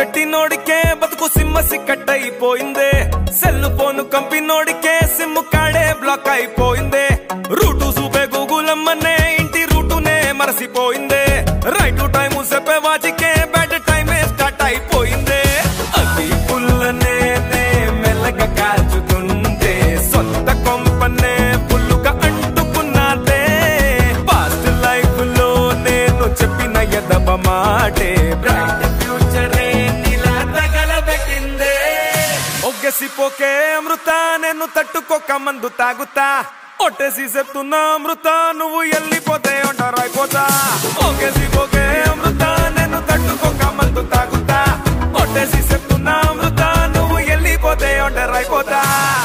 పెట్టినోడికే బతుకు సిమ్మ సిక్కట్ అయిపోయిందే సెల్ ఫోన్ కంపినోడికే సిమ్ కాడే బ్లాక్ అయిపోయిందే రూటు చూపే గూగుల్ అమ్మనే ఇంటి రూటునే మరసిపోయిందే రైట్ టైం చెప్పే వాచికే బ్యాడ్ టైమే స్టార్ట్ అయిపోయిందే అతి పుల్లనే మెల్లగా కాల్చుతుంటే సొంత కొంపనే పుల్లుగా అంటుకున్నాదే పాస్ట్ లైఫ్ లో నేను చెప్పిన ఎదవ మాటే బ్రైట్ ఫ్యూచరే నీలా తగలబెట్టిందే ఒగ్గసిపోకే అమృత నేను తట్టుకోక మందు తాగుతా ఒట్టేసి చెప్తున్నా అమృత నువ్వు వెళ్ళిపోతే ఒంటరైపోతా ఒగ్గసిపోకే అమృత నేను తట్టుకోక మందు తాగుతా ఒట్టేసి చెప్తున్నా అమృత నువ్వు వెళ్ళిపోతే ఒంటరైపోతా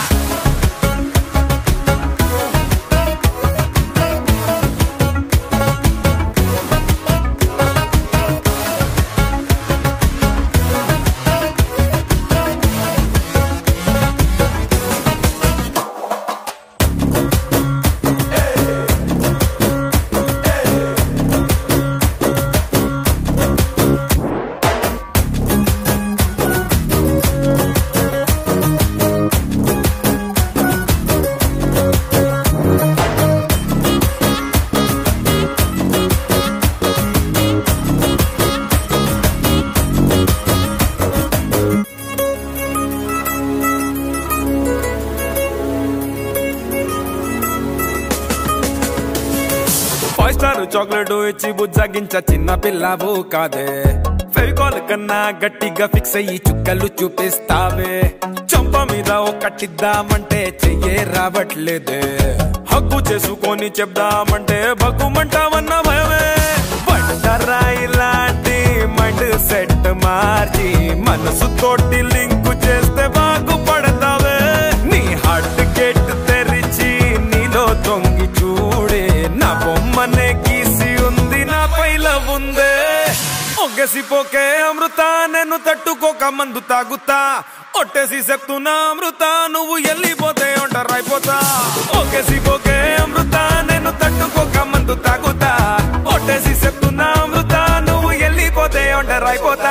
ఫైవ్ స్టార్ చాక్లెట్ ఇచ్చి బుజ్జగించ చిన్న పిల్లవు కాదే ఫెవికాల్ కన్నా గట్టిగా ఫిక్స్ అయ్యి చుక్కలు చూపిస్తావే చంప మీద ఒకటిద్దామంటే చెయ్యే రావట్లేదే హక్కు చేసుకొని చెప్దామంటే భగ్గుమంటావన్న భయమే బండరాయి లాంటి మైండ్ సెట్ మార్చి మనసు తోటి లింకు చేస్తే బాగుపడతావే నీ హార్ట్ గేట్ తెరిచి నీలో తొంగి చూడే నా బొమ్మనే గీసి ఉంది నా పైల ఉందే ఒగ్గసిపోకే అమృత నేను తట్టుకోక మందు తాగుతా ఒట్టేసి చెప్తున్నా అమృత నువ్వు వెళ్ళిపోతే ఒంటరైపోతా ఒగ్గసిపోకే అమృత నేను తట్టుకోక మందు తాగుతా ఒట్టేసి చెప్తున్నా అమృత నువ్వు వెళ్ళిపోతే ఒంటరైపోతా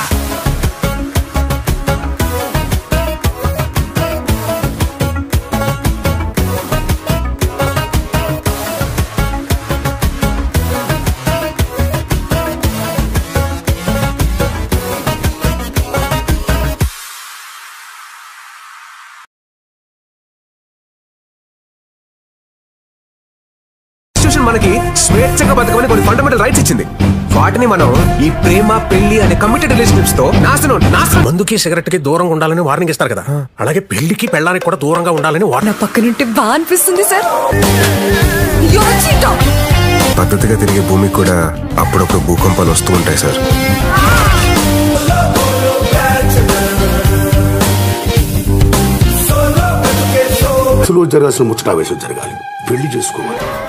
కాన్స్టిట్యూషన్ మనకి స్వేచ్ఛగా బతకమని కొన్ని ఫండమెంటల్ రైట్స్ ఇచ్చింది వాటిని మనం ఈ ప్రేమ పెళ్లి అనే కమిటెడ్ రిలేషన్షిప్స్ తో నాశనం నాశనం మందుకి సిగరెట్ కి దూరంగా ఉండాలని వార్నింగ్ ఇస్తారు కదా అలాగే పెళ్లికి పెళ్ళానికి కూడా దూరంగా ఉండాలని నా వార్నింగ్ పక్కనుంటే బాగా అనిపిస్తుంది సార్ You're a cheater. పద్ధతిగా తిరిగే భూమికి కూడా అప్పుడప్పుడు భూకంపాలు వస్తూ ఉంటాయి సార్ అసలు జరగాల్సిన ముచ్చట వేషం జరగాలి పెళ్లి చేసుకోవాలి